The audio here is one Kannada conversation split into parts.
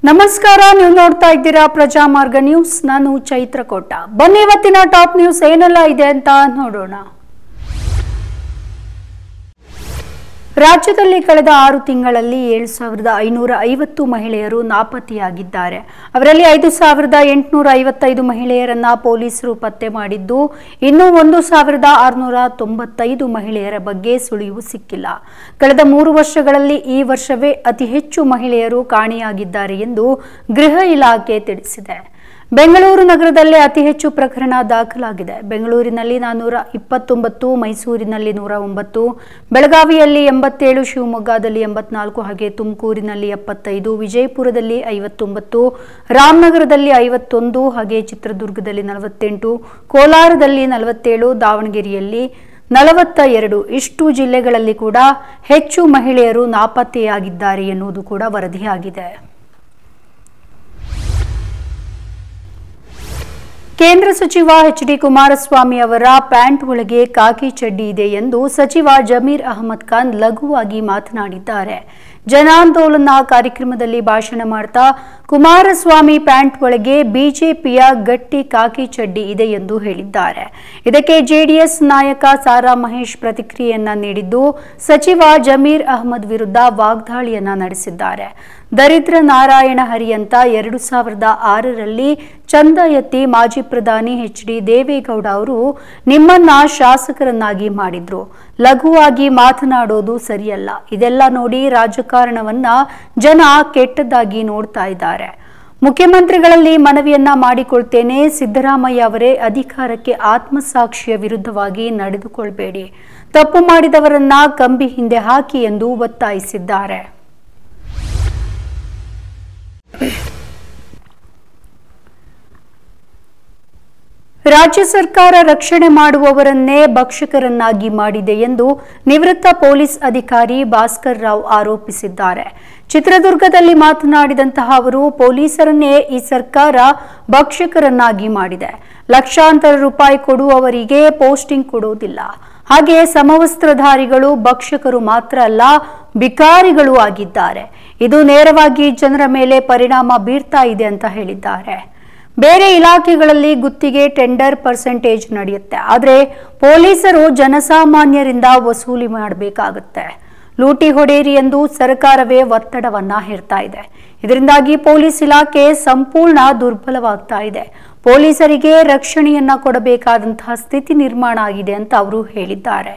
ನಮಸ್ಕಾರ ನೀವು ನೋಡ್ತಾ ಇದ್ದೀರಾ ಪ್ರಜಾಮಾರ್ಗ ನ್ಯೂಸ್ ನಾನು ಚೈತ್ರ ಕೋಟ ಬನ್ನಿ ಇವತ್ತಿನ ಟಾಪ್ ನ್ಯೂಸ್ ಏನೆಲ್ಲ ಇದೆ ಅಂತ ನೋಡೋಣ ರಾಜ್ಯದಲ್ಲಿ ಕಳೆದ ಆರು ತಿಂಗಳಲ್ಲಿ ಏಳು ಸಾವಿರದ ಐನೂರ ಐವತ್ತು ಮಹಿಳೆಯರು ನಾಪತ್ತೆಯಾಗಿದ್ದಾರೆ ಅವರಲ್ಲಿ ಐದು ಸಾವಿರದ ಎಂಟುನೂರ ಐವತ್ತೈದು ಮಹಿಳೆಯರನ್ನ ಪೊಲೀಸರು ಪತ್ತೆ ಮಾಡಿದ್ದು ಇನ್ನೂ ಒಂದು ಸಾವಿರದ ಆರುನೂರ ತೊಂಬತ್ತೈದು ಮಹಿಳೆಯರ ಬಗ್ಗೆ ಸುಳಿವು ಸಿಕ್ಕಿಲ್ಲ ಕಳೆದ ಮೂರು ವರ್ಷಗಳಲ್ಲಿ ಈ ವರ್ಷವೇ ಅತಿ ಹೆಚ್ಚು ಮಹಿಳೆಯರು ಕಾಣೆಯಾಗಿದ್ದಾರೆ ಎಂದು ಗೃಹ ಇಲಾಖೆ ತಿಳಿಸಿದೆ ಬೆಂಗಳೂರು ನಗರದಲ್ಲಿ ಅತಿ ಹೆಚ್ಚು ಪ್ರಕರಣ ದಾಖಲಾಗಿದೆ ಬೆಂಗಳೂರಿನಲ್ಲಿ ನಾನ್ನೂರ ಇಪ್ಪತ್ತೊಂಬತ್ತು ಮೈಸೂರಿನಲ್ಲಿ ನೂರ ಒಂಬತ್ತು ಬೆಳಗಾವಿಯಲ್ಲಿ ಎಂಬತ್ತೇಳು ಶಿವಮೊಗ್ಗದಲ್ಲಿ ಎಂಬತ್ನಾಲ್ಕು ಹಾಗೆ ತುಮಕೂರಿನಲ್ಲಿ ಎಪ್ಪತ್ತೈದು ವಿಜಯಪುರದಲ್ಲಿ ಐವತ್ತೊಂಬತ್ತು ರಾಮನಗರದಲ್ಲಿ ಐವತ್ತೊಂದು ಹಾಗೆ ಚಿತ್ರದುರ್ಗದಲ್ಲಿ ನಲವತ್ತೆಂಟು ಕೋಲಾರದಲ್ಲಿ ನಲವತ್ತೇಳು ದಾವಣಗೆರೆಯಲ್ಲಿ ನಲವತ್ತ ಎರಡು ಇಷ್ಟು ಜಿಲ್ಲೆಗಳಲ್ಲಿ ಕೂಡ ಹೆಚ್ಚು ಮಹಿಳೆಯರು ನಾಪತ್ತೆಯಾಗಿದ್ದಾರೆ ಎನ್ನುವುದು ಕೂಡ ವರದಿಯಾಗಿದೆ ಕೇಂದ್ರ ಸಚಿವ ಎಚ್ ಡಿ ಕುಮಾರಸ್ವಾಮಿ ಅವರ ಪ್ಯಾಂಟ್ ಒಳಗೆ ಕಾಕಿ ಚಡ್ಡಿ ಇದೆ ಎಂದು ಸಚಿವ ಜಮೀರ್ ಅಹಮದ್ ಖಾನ್ ಲಘುವಾಗಿ ಮಾತನಾಡಿದ್ದಾರೆ ಜನಾಂದೋಲನ ಕಾರ್ಯಕ್ರಮದಲ್ಲಿ ಭಾಷಣ ಮಾಡ್ತಾ ಕುಮಾರಸ್ವಾಮಿ ಪ್ಯಾಂಟ್ ಒಳಗೆ ಬಿಜೆಪಿಯ ಗಟ್ಟಿ ಕಾಕಿ ಚಡ್ಡಿ ಇದೆ ಎಂದು ಹೇಳಿದ್ದಾರೆ ಇದಕ್ಕೆ ಜೆಡಿಎಸ್ ನಾಯಕ ಸಾರಾ ಮಹೇಶ್ ಪ್ರತಿಕ್ರಿಯೆಯನ್ನ ನೀಡಿದ್ದು ಸಚಿವ ಜಮೀರ್ ಅಹಮದ್ ವಿರುದ್ಧ ವಾಗ್ದಾಳಿಯನ್ನ ನಡೆಸಿದ್ದಾರೆ ದರಿದ್ರ ನಾರಾಯಣ ಹರಿ ಅಂತ ಎರಡು ಸಾವಿರದ ಆರರಲ್ಲಿ ಚಂದ ಎತ್ತಿ ಮಾಜಿ ಪ್ರಧಾನಿ ಎಚ್ ಡಿ ದೇವೇಗೌಡ ಅವರು ನಿಮ್ಮನ್ನ ಶಾಸಕರನ್ನಾಗಿ ಮಾಡಿದ್ರು ಲಘುವಾಗಿ ಮಾತನಾಡೋದು ಸರಿಯಲ್ಲ ಇದೆಲ್ಲ ನೋಡಿ ರಾಜಕಾರಣವನ್ನ ಜನ ಕೆಟ್ಟದ್ದಾಗಿ ನೋಡ್ತಾ ಇದ್ದಾರೆ ಮುಖ್ಯಮಂತ್ರಿಗಳಲ್ಲಿ ಮನವಿಯನ್ನ ಮಾಡಿಕೊಳ್ತೇನೆ ಸಿದ್ದರಾಮಯ್ಯ ಅವರೇ ಅಧಿಕಾರಕ್ಕೆ ಆತ್ಮಸಾಕ್ಷಿಯ ವಿರುದ್ಧವಾಗಿ ನಡೆದುಕೊಳ್ಬೇಡಿ ತಪ್ಪು ಮಾಡಿದವರನ್ನ ಕಂಬಿ ಹಿಂದೆ ಹಾಕಿ ಎಂದು ಒತ್ತಾಯಿಸಿದ್ದಾರೆ ರಾಜ್ಯ ಸರ್ಕಾರ ರಕ್ಷಣೆ ಮಾಡುವವರನ್ನೇ ಭಕ್ಷಕರನ್ನಾಗಿ ಮಾಡಿದೆ ಎಂದು ನಿವೃತ್ತ ಪೊಲೀಸ್ ಅಧಿಕಾರಿ ಭಾಸ್ಕರ್ ರಾವ್ ಆರೋಪಿಸಿದ್ದಾರೆ ಚಿತ್ರದುರ್ಗದಲ್ಲಿ ಮಾತನಾಡಿದಂತಹ ಅವರು ಪೊಲೀಸರನ್ನೇ ಈ ಸರ್ಕಾರ ಭಕ್ಷಕರನ್ನಾಗಿ ಮಾಡಿದೆ ಲಕ್ಷಾಂತರ ರೂಪಾಯಿ ಕೊಡುವವರಿಗೆ ಪೋಸ್ಟಿಂಗ್ ಕೊಡುವುದಿಲ್ಲ ಹಾಗೆ ಸಮವಸ್ತ್ರಧಾರಿಗಳು ಭಕ್ಷಕರು ಮಾತ್ರ ಅಲ್ಲ ಬಿಕಾರಿಗಳು ಆಗಿದ್ದಾರೆ ಇದು ನೇರವಾಗಿ ಜನರ ಮೇಲೆ ಪರಿಣಾಮ ಬೀರ್ತಾ ಇದೆ ಅಂತ ಹೇಳಿದ್ದಾರೆ ಬೇರೆ ಇಲಾಖೆಗಳಲ್ಲಿ ಗುತ್ತಿಗೆ ಟೆಂಡರ್ ಪರ್ಸೆಂಟೇಜ್ ನಡೆಯುತ್ತೆ ಆದರೆ ಪೊಲೀಸರು ಜನಸಾಮಾನ್ಯರಿಂದ ವಸೂಲಿ ಮಾಡಬೇಕಾಗುತ್ತೆ ಲೂಟಿ ಹೊಡೆಯಿರಿ ಎಂದು ಸರ್ಕಾರವೇ ಒತ್ತಡವನ್ನ ಹೇರ್ತಾ ಇದೆ ಇದರಿಂದಾಗಿ ಪೊಲೀಸ್ ಇಲಾಖೆ ಸಂಪೂರ್ಣ ದುರ್ಬಲವಾಗ್ತಾ ಇದೆ ಪೊಲೀಸರಿಗೆ ರಕ್ಷಣೆಯನ್ನ ಕೊಡಬೇಕಾದಂತಹ ಸ್ಥಿತಿ ನಿರ್ಮಾಣ ಆಗಿದೆ ಅಂತ ಅವರು ಹೇಳಿದ್ದಾರೆ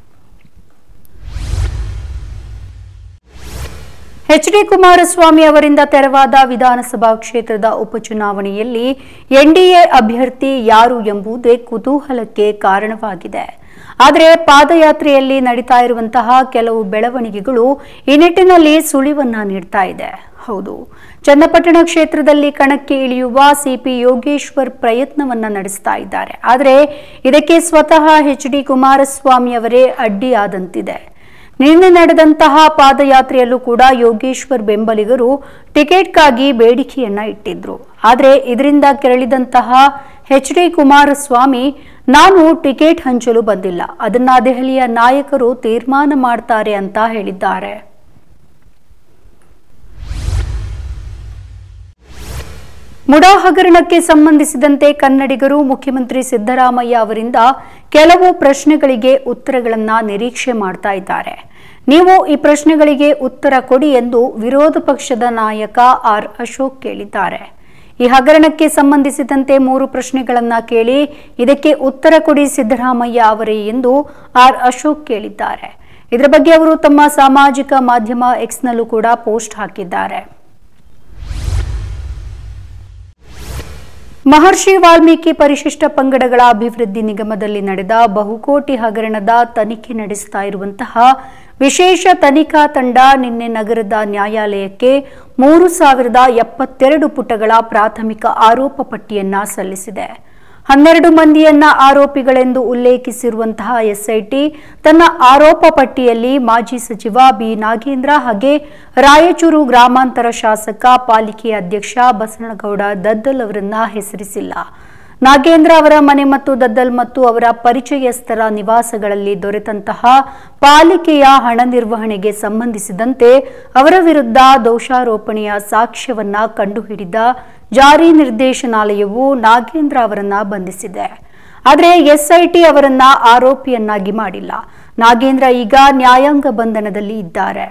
ಎಚ್ ಡಿ ಕುಮಾರಸ್ವಾಮಿ ಅವರಿಂದ ತೆರವಾದ ವಿಧಾನಸಭಾ ಕ್ಷೇತ್ರದ ಉಪಚುನಾವಣೆಯಲ್ಲಿ ಎನ್ಡಿಎ ಅಭ್ಯರ್ಥಿ ಯಾರು ಎಂಬುದೇ ಕುತೂಹಲಕ್ಕೆ ಕಾರಣವಾಗಿದೆ ಆದರೆ ಪಾದಯಾತ್ರೆಯಲ್ಲಿ ನಡೀತಾ ಇರುವಂತಹ ಕೆಲವು ಬೆಳವಣಿಗೆಗಳು ಈ ನಿಟ್ಟಿನಲ್ಲಿ ಸುಳಿವನ್ನ ನೀಡ್ತಾ ಇದೆ ಹೌದು ಚನ್ನಪಟ್ಟಣ ಕ್ಷೇತ್ರದಲ್ಲಿ ಕಣಕ್ಕೆ ಇಳಿಯುವ ಸಿಪಿ ಯೋಗೇಶ್ವರ್ ಪ್ರಯತ್ನವನ್ನ ನಡೆಸ್ತಾ ಇದ್ದಾರೆ ಆದರೆ ಇದಕ್ಕೆ ಸ್ವತಃ ಎಚ್ ಡಿ ಕುಮಾರಸ್ವಾಮಿ ಅವರೇ ಅಡ್ಡಿಯಾದಂತಿದೆ ನಿನ್ನೆ ನಡೆದಂತಹ ಪಾದಯಾತ್ರೆಯಲ್ಲೂ ಕೂಡ ಯೋಗೇಶ್ವರ್ ಬೆಂಬಲಿಗರು ಟಿಕೆಟ್ಗಾಗಿ ಬೇಡಿಕೆಯನ್ನ ಇಟ್ಟಿದ್ರು ಆದರೆ ಇದರಿಂದ ಕೆರಳಿದಂತಹ ಎಚ್ ಡಿ ಕುಮಾರಸ್ವಾಮಿ ನಾನು ಟಿಕೆಟ್ ಹಂಚಲು ಬಂದಿಲ್ಲ ಅದನ್ನ ದೆಹಲಿಯ ನಾಯಕರು ತೀರ್ಮಾನ ಮಾಡ್ತಾರೆ ಅಂತ ಹೇಳಿದ್ದಾರೆ ಮುಡಾ ಹಗರಣಕ್ಕೆ ಸಂಬಂಧಿಸಿದಂತೆ ಕನ್ನಡಿಗರು ಮುಖ್ಯಮಂತ್ರಿ ಸಿದ್ದರಾಮಯ್ಯ ಅವರಿಂದ ಕೆಲವು ಪ್ರಶ್ನೆಗಳಿಗೆ ಉತ್ತರಗಳನ್ನ ನಿರೀಕ್ಷೆ ಮಾಡ್ತಾ ಇದ್ದಾರೆ ನೀವು ಈ ಪ್ರಶ್ನೆಗಳಿಗೆ ಉತ್ತರ ಕೊಡಿ ಎಂದು ವಿರೋಧ ಪಕ್ಷದ ನಾಯಕ ಆರ್ ಅಶೋಕ್ ಕೇಳಿದ್ದಾರೆ ಈ ಹಗರಣಕ್ಕೆ ಸಂಬಂಧಿಸಿದಂತೆ ಮೂರು ಪ್ರಶ್ನೆಗಳನ್ನ ಕೇಳಿ ಇದಕ್ಕೆ ಉತ್ತರ ಕೊಡಿ ಸಿದ್ದರಾಮಯ್ಯ ಅವರೇ ಎಂದು ಆರ್ ಅಶೋಕ್ ಕೇಳಿದ್ದಾರೆ ಇದರ ಬಗ್ಗೆ ಅವರು ತಮ್ಮ ಸಾಮಾಜಿಕ ಮಾಧ್ಯಮ ಎಕ್ಸ್ನಲ್ಲೂ ಕೂಡ ಪೋಸ್ಟ್ ಹಾಕಿದ್ದಾರೆ ಮಹರ್ಷಿ ವಾಲ್ಮೀಕಿ ಪರಿಶಿಷ್ಟ ಪಂಗಡಗಳ ಅಭಿವೃದ್ಧಿ ನಿಗಮದಲ್ಲಿ ನಡೆದ ಬಹುಕೋಟಿ ಹಗರಣದ ತನಿಖೆ ನಡೆಸ್ತಾ ಇರುವಂತಹ ವಿಶೇಷ ತನಿಖಾ ತಂಡ ನಿನ್ನೆ ನಗರದ ನ್ಯಾಯಾಲಯಕ್ಕೆ ಮೂರು ಸಾವಿರದ ಎಪ್ಪತ್ತೆರಡು ಪುಟಗಳ ಪ್ರಾಥಮಿಕ ಆರೋಪ ಪಟ್ಟಿಯನ್ನ ಸಲ್ಲಿಸಿದೆ ಹನ್ನೆರಡು ಮಂದಿಯನ್ನ ಆರೋಪಿಗಳೆಂದು ಉಲ್ಲೇಖಿಸಿರುವಂತಹ ಎಸ್ಐಟಿ ತನ್ನ ಆರೋಪ ಪಟ್ಟಿಯಲ್ಲಿ ಮಾಜಿ ಸಚಿವ ಬಿ ನಾಗೇಂದ್ರ ಹಾಗೆ ರಾಯಚೂರು ಗ್ರಾಮಾಂತರ ಶಾಸಕ ಪಾಲಿಕೆ ಅಧ್ಯಕ್ಷ ಬಸನಗೌಡ ದದ್ದಲ್ ಅವರನ್ನ ಹೆಸರಿಸಿಲ್ಲ ನಾಗೇಂದ್ರ ಅವರ ಮನೆ ಮತ್ತು ದದ್ದಲ್ ಮತ್ತು ಅವರ ಪರಿಚಯಸ್ಥರ ನಿವಾಸಗಳಲ್ಲಿ ದೊರೆತಂತಹ ಪಾಲಿಕೆಯ ಹಣ ನಿರ್ವಹಣೆಗೆ ಸಂಬಂಧಿಸಿದಂತೆ ಅವರ ವಿರುದ್ಧ ದೋಷಾರೋಪಣೆಯ ಸಾಕ್ಷ್ಯವನ್ನ ಕಂಡುಹಿಡಿದ ಜಾರಿ ನಿರ್ದೇಶನಾಲಯವು ನಾಗೇಂದ್ರ ಅವರನ್ನ ಬಂಧಿಸಿದೆ ಆದರೆ ಎಸ್ಐಟಿ ಅವರನ್ನ ಆರೋಪಿಯನ್ನಾಗಿ ಮಾಡಿಲ್ಲ ನಾಗೇಂದ್ರ ಈಗ ನ್ಯಾಯಾಂಗ ಬಂಧನದಲ್ಲಿ ಇದ್ದಾರೆ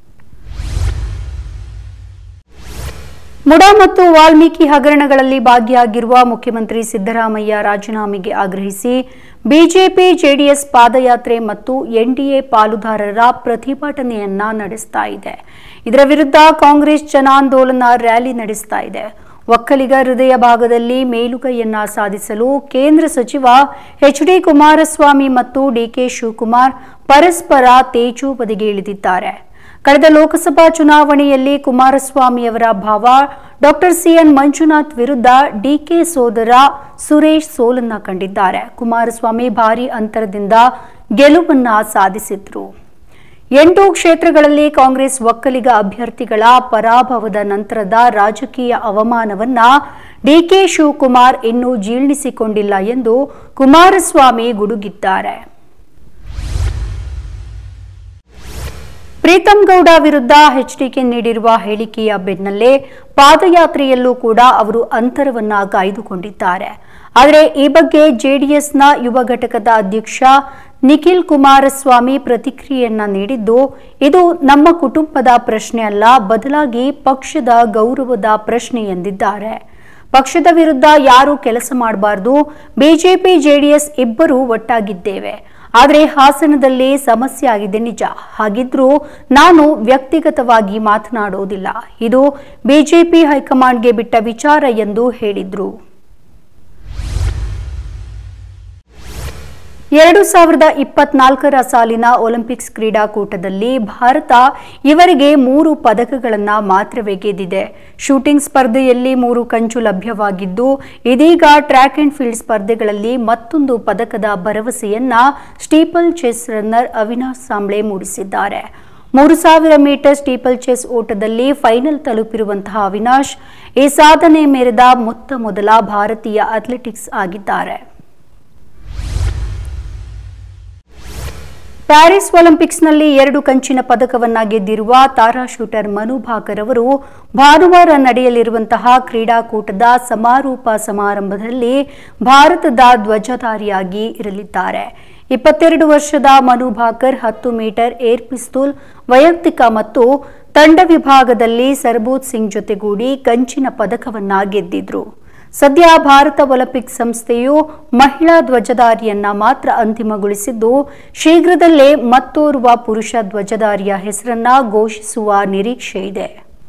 ಮುಡಾ ಮತ್ತು ವಾಲ್ಮೀಕಿ ಹಗರಣಗಳಲ್ಲಿ ಭಾಗಿಯಾಗಿರುವ ಮುಖ್ಯಮಂತ್ರಿ ಸಿದ್ದರಾಮಯ್ಯ ರಾಜೀನಾಮೆಗೆ ಆಗ್ರಹಿಸಿ ಬಿಜೆಪಿ ಜೆಡಿಎಸ್ ಪಾದಯಾತ್ರೆ ಮತ್ತು ಎನ್ಡಿಎ ಪಾಲುದಾರರ ಪ್ರತಿಭಟನೆಯನ್ನ ನಡೆಸ್ತಾ ಇದೆ ಇದರ ವಿರುದ್ಧ ಕಾಂಗ್ರೆಸ್ ಜನಾಂದೋಲನ ರ್ಯಾಲಿ ನಡೆಸ್ತಾ ಇದೆ ಒಕ್ಕಲಿಗ ಹೃದಯ ಭಾಗದಲ್ಲಿ ಮೇಲುಗೈಯನ್ನ ಸಾಧಿಸಲು ಕೇಂದ್ರ ಸಚಿವ ಎಚ್ ಡಿ ಕುಮಾರಸ್ವಾಮಿ ಮತ್ತು ಡಿಕೆ ಶಿವಕುಮಾರ್ ಪರಸ್ಪರ ತೇಜೋಬದಿಗೆ ಇಳಿದಿದ್ದಾರೆ ಕಳೆದ ಲೋಕಸಭಾ ಚುನಾವಣೆಯಲ್ಲಿ ಕುಮಾರಸ್ವಾಮಿಯವರ ಭಾವ ಡಾಕ್ಟರ್ ಸಿಎನ್ ಮಂಜುನಾಥ್ ವಿರುದ್ಧ ಡಿಕೆ ಸೋದರ ಸುರೇಶ್ ಸೋಲನ್ನ ಕಂಡಿದ್ದಾರೆ ಕುಮಾರಸ್ವಾಮಿ ಭಾರಿ ಅಂತರದಿಂದ ಗೆಲುವನ್ನ ಸಾಧಿಸಿದ್ರು ಎಂಟು ಕ್ಷೇತ್ರಗಳಲ್ಲಿ ಕಾಂಗ್ರೆಸ್ ಒಕ್ಕಲಿಗ ಅಭ್ಯರ್ಥಿಗಳ ಪರಾಭವದ ನಂತರದ ರಾಜಕೀಯ ಅವಮಾನವನ್ನ ಡಿಕೆ ಶಿವಕುಮಾರ್ ಇನ್ನೂ ಜೀರ್ಣಿಸಿಕೊಂಡಿಲ್ಲ ಎಂದು ಕುಮಾರಸ್ವಾಮಿ ಗುಡುಗಿದ್ದಾರೆ ಪ್ರೀತಂ ಗೌಡ ವಿರುದ್ಧ ಎಚ್ಡಿಕೆ ನೀಡಿರುವ ಹೇಳಿಕೆಯ ಬೆನ್ನಲ್ಲೇ ಪಾದಯಾತ್ರೆಯಲ್ಲೂ ಕೂಡ ಅವರು ಅಂತರವನ್ನ ಕಾಯ್ದುಕೊಂಡಿದ್ದಾರೆ ಆದರೆ ಈ ಬಗ್ಗೆ ಜೆಡಿಎಸ್ನ ಯುವ ಘಟಕದ ಅಧ್ಯಕ್ಷ ನಿಖಿಲ್ ಕುಮಾರಸ್ವಾಮಿ ಪ್ರತಿಕ್ರಿಯೆಯನ್ನ ನೀಡಿದ್ದು ಇದು ನಮ್ಮ ಕುಟುಂಬದ ಪ್ರಶ್ನೆ ಅಲ್ಲ ಬದಲಾಗಿ ಪಕ್ಷದ ಗೌರವದ ಪ್ರಶ್ನೆ ಎಂದಿದ್ದಾರೆ ಪಕ್ಷದ ವಿರುದ್ಧ ಯಾರೂ ಕೆಲಸ ಮಾಡಬಾರದು ಬಿಜೆಪಿ ಜೆಡಿಎಸ್ ಇಬ್ಬರೂ ಒಟ್ಟಾಗಿದ್ದೇವೆ ಆದರೆ ಹಾಸನದಲ್ಲಿ ಸಮಸ್ಯೆ ಆಗಿದೆ ನಿಜ ಹಾಗಿದ್ರೂ ನಾನು ವ್ಯಕ್ತಿಗತವಾಗಿ ಮಾತನಾಡೋದಿಲ್ಲ ಇದು ಬಿಜೆಪಿ ಹೈಕಮಾಂಡ್ಗೆ ಬಿಟ್ಟ ವಿಚಾರ ಎಂದು ಹೇಳಿದ್ರು ಎರಡು ಸಾವಿರದ ಇಪ್ಪತ್ನಾಲ್ಕರ ಸಾಲಿನ ಒಲಿಂಪಿಕ್ಸ್ ಕ್ರೀಡಾಕೂಟದಲ್ಲಿ ಭಾರತ ಇವರಿಗೆ ಮೂರು ಪದಕಗಳನ್ನ ಮಾತ್ರವೇ ಗೆದ್ದಿದೆ ಶೂಟಿಂಗ್ ಸ್ಪರ್ಧೆಯಲ್ಲಿ ಮೂರು ಕಂಚು ಲಭ್ಯವಾಗಿದ್ದು ಇದೀಗ ಟ್ರ್ಯಾಕ್ ಅಂಡ್ ಫೀಲ್ಡ್ ಸ್ಪರ್ಧೆಗಳಲ್ಲಿ ಮತ್ತೊಂದು ಪದಕದ ಭರವಸೆಯನ್ನ steeplechase runner Avinash Sable ಮೂಡಿಸಿದ್ದಾರೆ ಮೂರು ಸಾವಿರ ಮೀಟರ್ ಸ್ಟೀಪಲ್ ಚೆಸ್ ಓಟದಲ್ಲಿ ಫೈನಲ್ ತಲುಪಿರುವಂತಹ ಅವಿನಾಶ್ ಈ ಸಾಧನೆ ಮೆರೆದ ಮೊತ್ತ ಮೊದಲ ಭಾರತೀಯ ಅಥ್ಲೆಟಿಕ್ಸ್ ಆಗಿದ್ದಾರೆ ಪ್ಯಾರಿಸ್ ಒಲಿಂಪಿಕ್ಸ್ನಲ್ಲಿ ಎರಡು ಕಂಚಿನ ಪದಕವನ್ನ ಗೆದ್ದಿರುವ ತಾರಾ ಶೂಟರ್ ಮನು ಭಾಕರ್ ಅವರು ಭಾನುವಾರ ನಡೆಯಲಿರುವಂತಹ ಕ್ರೀಡಾಕೂಟದ ಸಮಾರೋಪ ಸಮಾರಂಭದಲ್ಲಿ ಭಾರತದ ಧ್ವಜಧಾರಿಯಾಗಿ ಇರಲಿದ್ದಾರೆ ಇಪ್ಪತ್ತೆರಡು ವರ್ಷದ ಮನು ಭಾಕರ್ ಹತ್ತು ಮೀಟರ್ ಏರ್ ಪಿಸ್ತೂಲ್ ವೈಯಕ್ತಿಕ ಮತ್ತು ತಂಡ ವಿಭಾಗದಲ್ಲಿ ಸರ್ಬೋತ್ ಸಿಂಗ್ ಜೊತೆಗೂಡಿ ಕಂಚಿನ ಪದಕವನ್ನ ಗೆದ್ದಿದ್ರು ಸದ್ಯ ಭಾರತ ಒಲಿಂಪಿಕ್ ಸಂಸ್ಥೆಯು ಮಹಿಳಾ ಧ್ವಜಧಾರಿಯನ್ನ ಮಾತ್ರ ಅಂತಿಮಗೊಳಿಸಿದ್ದು ಶೀಘ್ರದಲ್ಲೇ ಮತ್ತೋರ್ವ ಪುರುಷ ಧ್ವಜಧಾರಿಯ ಹೆಸರನ್ನ ಘೋಷಿಸುವ ನಿರೀಕ್ಷೆ ಇದೆ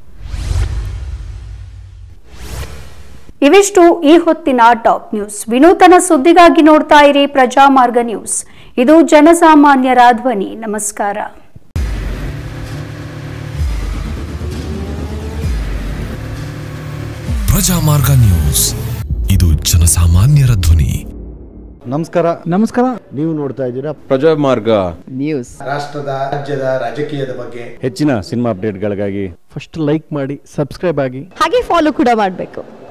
ಇವಿಷ್ಟು ಈ ಹೊತ್ತಿನ ಟಾಪ್ ನ್ಯೂಸ್ ವಿನೂತನ ಸುದ್ದಿಗಾಗಿ ನೋಡ್ತಾ ಇರಿ ಪ್ರಜಾಮಾರ್ಗ ನ್ಯೂಸ್ ಇದು ಜನಸಾಮಾನ್ಯರ ಧ್ವನಿ ನಮಸ್ಕಾರ ಪ್ರಜಾಮಾರ್ಗ ನ್ಯೂಸ್ ಇದು ಜನಸಾಮಾನ್ಯರ ಧ್ವನಿ ನಮಸ್ಕಾರ ನಮಸ್ಕಾರ ನೀವು ನೋಡ್ತಾ ಇದ್ದೀರಾ ಪ್ರಜಾಮಾರ್ಗ ನ್ಯೂಸ್ ರಾಷ್ಟ್ರದ ರಾಜ್ಯದ ರಾಜಕೀಯದ ಬಗ್ಗೆ ಹೆಚ್ಚಿನ ಸಿನಿಮಾ ಅಪ್ಡೇಟ್ಗಳಿಗಾಗಿ ಫಸ್ಟ್ ಲೈಕ್ ಮಾಡಿ ಸಬ್ಸ್ಕ್ರೈಬ್ ಆಗಿ ಹಾಗೆ ಫಾಲೋ ಕೂಡ ಮಾಡಬೇಕು